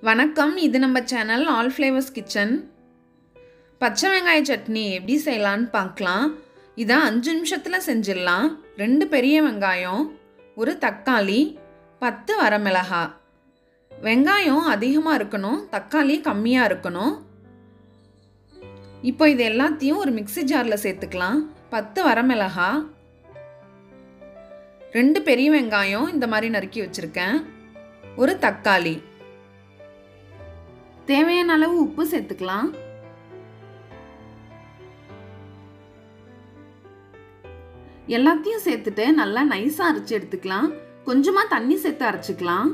வணக்கம் இது நம்ம சேனல் ஆல் ஃப்ளேவர்ஸ் கிச்சன் பச்சை வெங்காய சட்னி எப்படி செய்யலான்னு பார்க்கலாம் இதை அஞ்சு நிமிஷத்தில் செஞ்சிடலாம் ரெண்டு பெரிய வெங்காயம் ஒரு தக்காளி பத்து வரமிளகா வெங்காயம் அதிகமாக இருக்கணும் தக்காளி கம்மியாக இருக்கணும் இப்போ இது எல்லாத்தையும் ஒரு மிக்ஸி ஜாரில் சேர்த்துக்கலாம் பத்து வரமிளகா ரெண்டு பெரிய வெங்காயம் இந்த மாதிரி நறுக்கி வச்சுருக்கேன் ஒரு தக்காளி தேவையான அளவு உப்பு சேர்த்துக்கலாம் எல்லாத்தையும் சேர்த்துட்டு நல்லா நைஸாக அரைச்சி எடுத்துக்கலாம் கொஞ்சமாக தண்ணி சேர்த்து அரைச்சிக்கலாம்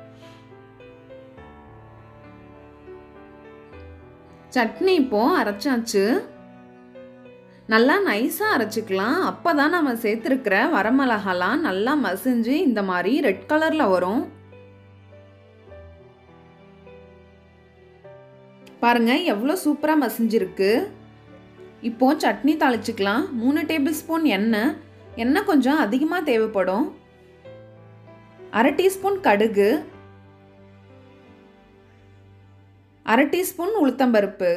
சட்னி இப்போ அரைச்சாச்சு நல்லா நைஸாக அரைச்சிக்கலாம் அப்போ தான் நம்ம சேர்த்துருக்கிற வரமிளகாலாம் நல்லா மசிஞ்சு இந்த மாதிரி ரெட் கலரில் வரும் பாருங்க எவ்வளோ சூப்பராக மசிஞ்சிருக்கு இப்போ சட்னி தாளிச்சுக்கலாம் மூணு டேபிள் ஸ்பூன் எண்ணெய் எண்ணெய் கொஞ்சம் அதிகமாக தேவைப்படும் அரை டீஸ்பூன் கடுகு அரை டீஸ்பூன் உளுத்தம்பருப்பு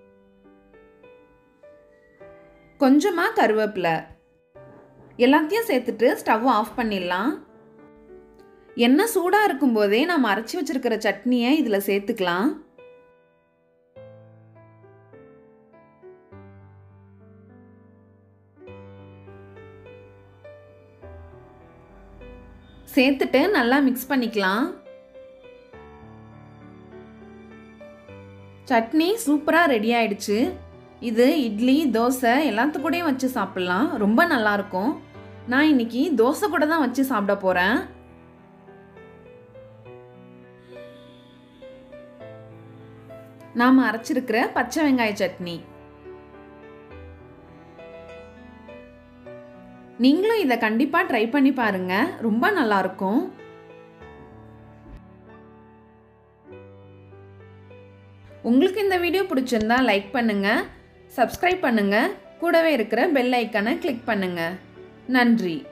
கொஞ்சமாக கருவேப்பிலை எல்லாத்தையும் சேர்த்துட்டு ஸ்டவ் ஆஃப் பண்ணிடலாம் எண்ணெய் சூடாக இருக்கும்போதே நம்ம அரைச்சி வச்சிருக்கிற சட்னியை இதில் சேர்த்துக்கலாம் சேர்த்துட்டு நல்லா மிக்ஸ் பண்ணிக்கலாம் சட்னி சூப்பராக ரெடி ஆயிடுச்சு இது இட்லி தோசை எல்லாத்துக்கூடையும் வச்சு சாப்பிட்லாம் ரொம்ப நல்லாயிருக்கும் நான் இன்னைக்கு தோசை கூட தான் வச்சு சாப்பிட போகிறேன் நாம் அரைச்சிருக்கிற பச்சை வெங்காய சட்னி நீங்களும் இதை கண்டிப்பாக ட்ரை பண்ணி பாருங்க ரொம்ப நல்லாயிருக்கும் உங்களுக்கு இந்த வீடியோ பிடிச்சிருந்தா லைக் பண்ணுங்க சப்ஸ்கிரைப் பண்ணுங்க கூடவே இருக்கிற பெல் ஐக்கனை கிளிக் பண்ணுங்க நன்றி